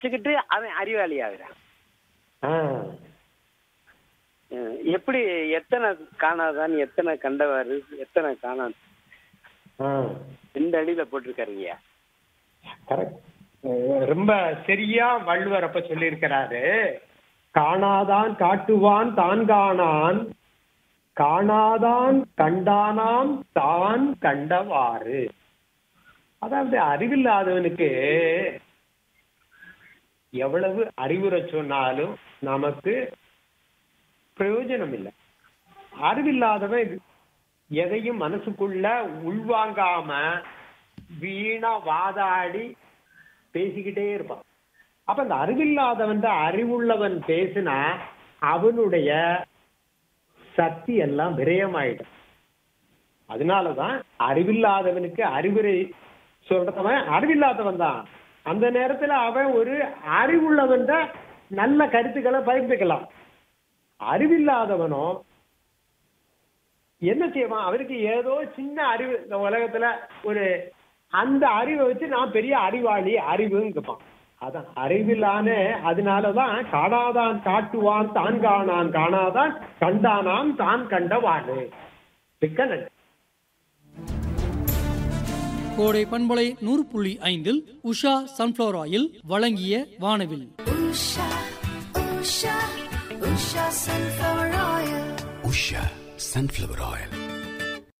வச்சுக்கிட்டு அவன் அறிவாளி ஆகுறான் ஆ. அஹ் எப்படி எத்தனை காணாதான் எத்தனை கண்டவாறு எத்தனை காணாது ஆ. இந்த அடியில போட்டிருக்காருங்கய்யா correct. அஹ் ரொம்ப சரியா வள்ளுவர் அப்ப சொல்லியிருக்கிறாரு காணாதான் காட்டுவான் தான் காணான் காணாதான் கண்டானாம் தான் கண்டவாறு அதாவது அறிவில்லாதவனுக்கு எவ்வளவு அறிவுரை சொன்னாலும் நமக்கு பிரயோஜனம் இல்லை அறிவில்லாதவன் எதையும் மனசுக்குள்ள உள்வாங்காம வீணா வாதாடி பேசிக்கிட்டே இருப்பான் அப்ப அந்த அறிவில்லாதவன் அறிவுள்ளவன் பேசினா அவனுடைய சக்தி எல்லாம் விரயமாயிடும் அதனாலதான் அறிவில்லாதவனுக்கு அறிவுரை சொல்றவன் அறிவில்லாதவன் தான் அந்த நேரத்துல அவன் ஒரு அறிவுள்ளவன் நல்ல கருத்துக்களை பகிர்ந்துக்கலாம் அறிவில்லாதவனோ என்ன செய்வான் அவருக்கு ஏதோ சின்ன அறிவு இந்த உலகத்துல ஒரு அந்த அறிவை வச்சு நான் பெரிய அறிவாளி அறிவுங்கப்பான் அதான் அறிவில்லான அதனாலதான் காணாதான் காட்டுவான் தான் காணான் காணாதான் கண்டானாம் தான் கண்டவாடு மிக்க நன்றி கோடை பண்பலை நூறு புள்ளி ஐந்தில் உஷா சன்ஃப்ளவர் ஆயில் வழங்கிய வானவில் Usha, Usha, Usha sunflower oil. Usha sunflower oil